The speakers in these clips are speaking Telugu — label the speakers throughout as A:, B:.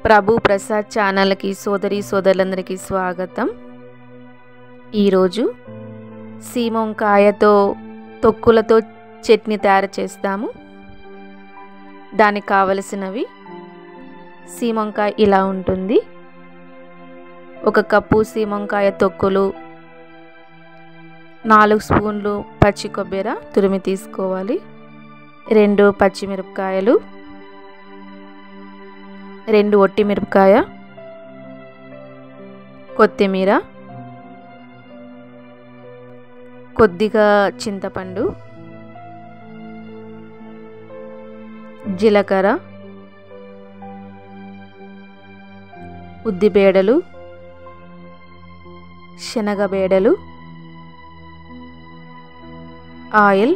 A: ప్రభు ప్రసాద్ ఛానల్కి సోదరి సోదరులందరికీ స్వాగతం ఈరోజు సీమంకాయతో తొక్కులతో చట్నీ తయారు చేస్తాము దానికి కావలసినవి సీమంకాయ ఇలా ఉంటుంది ఒక కప్పు సీమంకాయ తొక్కులు నాలుగు స్పూన్లు పచ్చి కొబ్బరి తురిమి తీసుకోవాలి రెండు పచ్చిమిరపకాయలు రెండు ఒట్టి మిరపకాయ కొత్తిమీర కొద్దిగా చింతపండు జీలకర్ర ఉద్దిబేడలు శనగబేడలు ఆయిల్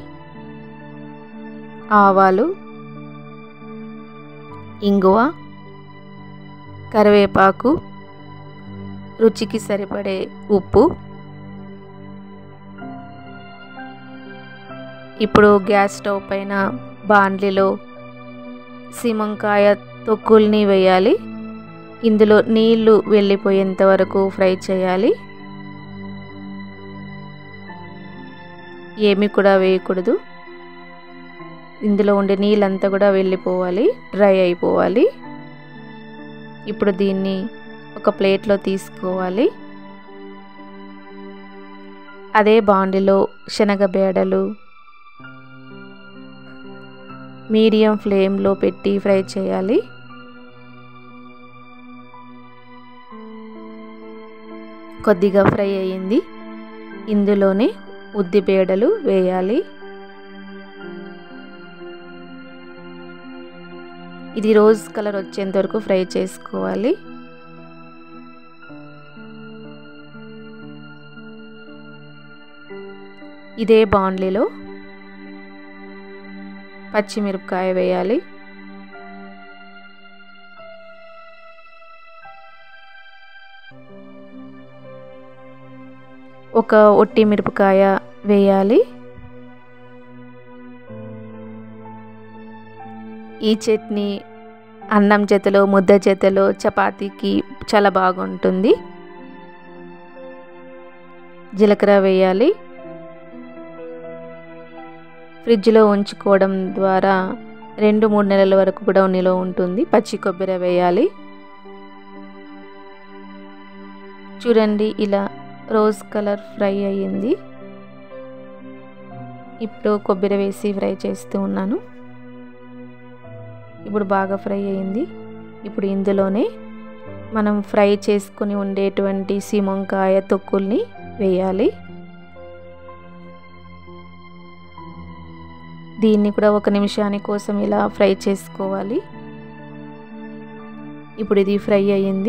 A: ఆవాలు ఇంగువ కరివేపాకు రుచికి సరిపడే ఉప్పు ఇప్పుడు గ్యాస్ స్టవ్ పైన బాండ్లీలో సీమంకాయ తొక్కుల్ని వేయాలి ఇందులో నీళ్లు వెళ్ళిపోయేంత వరకు ఫ్రై చేయాలి ఏమి కూడా వేయకూడదు ఇందులో ఉండే నీళ్ళంతా కూడా వెళ్ళిపోవాలి డ్రై అయిపోవాలి ఇప్పుడు దీన్ని ఒక ప్లేట్లో తీసుకోవాలి అదే బాండిలో శనగబేడలు మీడియం ఫ్లేమ్లో పెట్టి ఫ్రై చేయాలి కొద్దిగా ఫ్రై అయ్యింది ఇందులోనే ఉద్దిబేడలు వేయాలి ఇది రోజ్ కలర్ వచ్చేంత వరకు ఫ్రై చేసుకోవాలి ఇదే బాండ్లీలో పచ్చిమిరపకాయ వేయాలి ఒక ఒట్టి మిరపకాయ వేయాలి ఈ చట్నీ అన్నం జతలో ముద్ద జతలో చపాతీకి చాలా బాగుంటుంది జీలకర్ర వేయాలి ఫ్రిడ్జ్లో ఉంచుకోవడం ద్వారా రెండు మూడు నెలల వరకు కూడా నిలో ఉంటుంది పచ్చి కొబ్బరి వేయాలి చూడండి ఇలా రోజ్ కలర్ ఫ్రై అయ్యింది ఇప్పుడు కొబ్బరి వేసి ఫ్రై చేస్తూ ఉన్నాను ఇప్పుడు బాగా ఫ్రై అయింది ఇప్పుడు ఇందులోనే మనం ఫ్రై చేసుకుని ఉండేటువంటి సీమంకాయ తొక్కుల్ని వేయాలి దీన్ని కూడా ఒక నిమిషాని కోసం ఇలా ఫ్రై చేసుకోవాలి ఇప్పుడు ఇది ఫ్రై అయ్యింది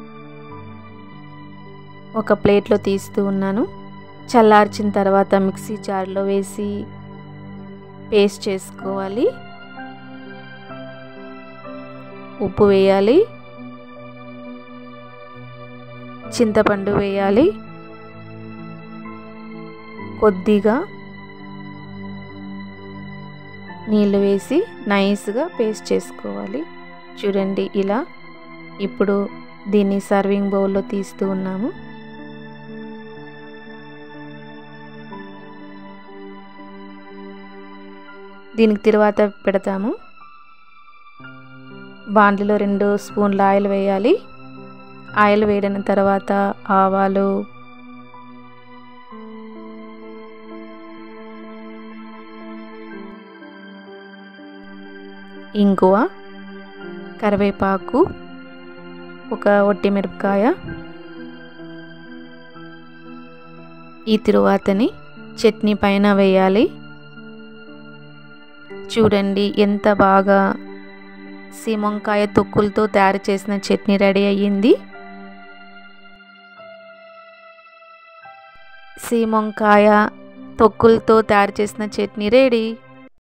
A: ఒక ప్లేట్లో తీస్తూ ఉన్నాను చల్లార్చిన తర్వాత మిక్సీ జార్లో వేసి పేస్ట్ చేసుకోవాలి ఉప్పు వేయాలి చింతపండు వేయాలి కొద్దిగా నీళ్ళు వేసి నైస్గా పేస్ట్ చేసుకోవాలి చూడండి ఇలా ఇప్పుడు దీన్ని సర్వింగ్ బౌల్లో తీస్తూ ఉన్నాము దీనికి తర్వాత పెడతాము బాండ్లీలో రెండు స్పూన్ల ఆయిల్ వేయాలి ఆయిల్ వేడిన తర్వాత ఆవాలు ఇంగువ కరివేపాకు ఒక ఒట్టి మిరపకాయ ఈ తరువాతని చట్నీ పైన వేయాలి చూడండి ఎంత బాగా సీమంకాయ తొక్కులతో తయారు చేసిన చట్నీ రెడీ అయ్యింది సీమంకాయ తొక్కులతో తయారు చేసిన చట్నీ రెడీ